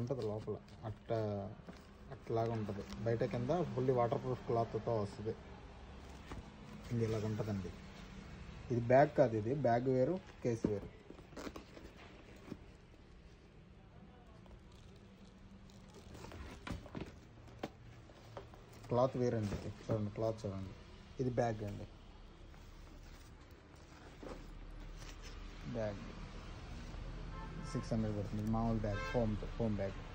ఉంటుంది లోపల అట్ట అట్లాగా ఉంటుంది బయట కింద ఫుల్లీ వాటర్ ప్రూఫ్ క్లాత్తో వస్తుంది ఇది ఇలాగ ఉంటుందండి ఇది బ్యాగ్ కాదు ఇది బ్యాగ్ వేరు కేసు వేరు క్లాత్ వేరండి ఇది. చూడండి క్లాత్ చూడండి ఇది బ్యాగ్ అండి బ్యాగ్ సిక్స్ హండ్రెడ్ పడుతుంది ఇది మామూలు బ్యాగ్ ఫోమ్ ఫోమ్ బ్యాగ్